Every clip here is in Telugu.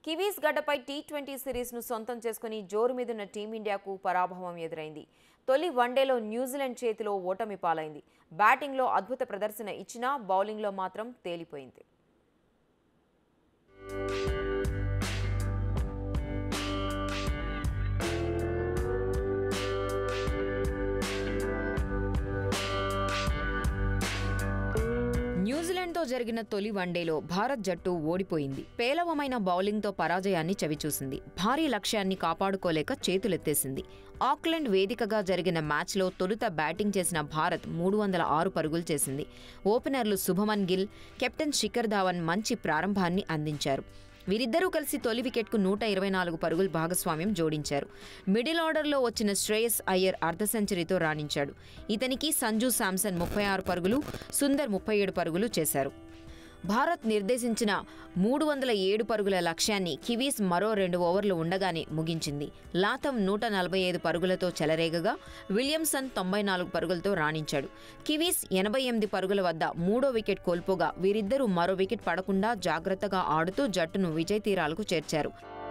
కివీస్ గడ్డపై టీ ట్వంటీ సిరీస్ను సొంతం చేసుకుని జోరు మీదున్న టీమిండియాకు పరాభవం ఎదురైంది తొలి వన్డేలో న్యూజిలాండ్ చేతిలో ఓటమి పాలైంది బ్యాటింగ్లో అద్భుత ప్రదర్శన ఇచ్చినా బౌలింగ్లో మాత్రం తేలిపోయింది న్యూజిలాండ్తో జరిగిన తొలి వన్డేలో భారత్ జట్టు ఓడిపోయింది పేలవమైన బౌలింగ్తో పరాజయాన్ని చవిచూసింది భారీ లక్ష్యాన్ని కాపాడుకోలేక చేతులెత్తేసింది ఆక్లాండ్ వేదికగా జరిగిన మ్యాచ్లో తొలుత బ్యాటింగ్ చేసిన భారత్ మూడు వందల ఆరు పరుగులు చేసింది ఓపెనర్లు శుభమన్ గిల్ కెప్టెన్ శిఖర్ ధావన్ మంచి ప్రారంభాన్ని అందించారు వీరిద్దరూ కలిసి తొలి వికెట్కు నూట ఇరవై నాలుగు పరుగులు భాగస్వామ్యం జోడించారు మిడిల్ ఆర్డర్లో వచ్చిన శ్రేయస్ అయ్యర్ అర్ధ సెంచరీతో రాణించాడు ఇతనికి సంజు శాంసన్ ముప్పై ఆరు పరుగులు సుందర్ ముప్పై ఏడు పరుగులు చేశారు భారత్ నిర్దేశించిన మూడు వందల ఏడు పరుగుల లక్ష్యాన్ని కివీస్ మరో రెండు ఓవర్లు ఉండగానే ముగించింది లాథం నూట నలభై ఐదు పరుగులతో చెలరేగగా విలియమ్సన్ తొంభై నాలుగు పరుగులతో రాణించాడు కివీస్ ఎనభై ఎనిమిది పరుగుల వద్ద మూడో వికెట్ కోల్పోగా వీరిద్దరూ మరో వికెట్ పడకుండా జాగ్రత్తగా ఆడుతూ జట్టును విజయ తీరాలకు చేర్చారు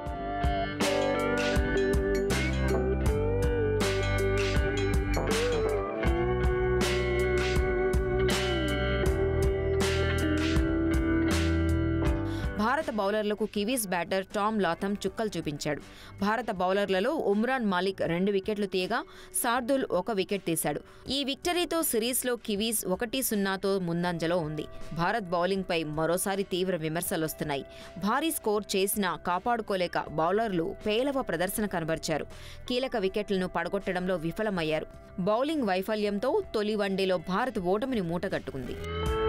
భారత బౌలర్లకు కివీస్ బ్యాటర్ టామ్ లాథమ్ చుక్కలు చూపించాడు భారత బౌలర్లలో ఉమ్రాన్ మాలిక్ రెండు వికెట్లు తీయగా శార్దుల్ ఒక వికెట్ తీశాడు ఈ విక్టరీతో సిరీస్లో కివీస్ ఒకటి సున్నాతో ముందంజలో ఉంది భారత్ బౌలింగ్పై మరోసారి తీవ్ర విమర్శలొస్తున్నాయి భారీ స్కోర్ చేసినా కాపాడుకోలేక బౌలర్లు పేలవ ప్రదర్శన కనబర్చారు కీలక వికెట్లను పడగొట్టడంలో విఫలమయ్యారు బౌలింగ్ వైఫల్యంతో తొలి వన్డేలో భారత్ ఓటమిని మూటగట్టుకుంది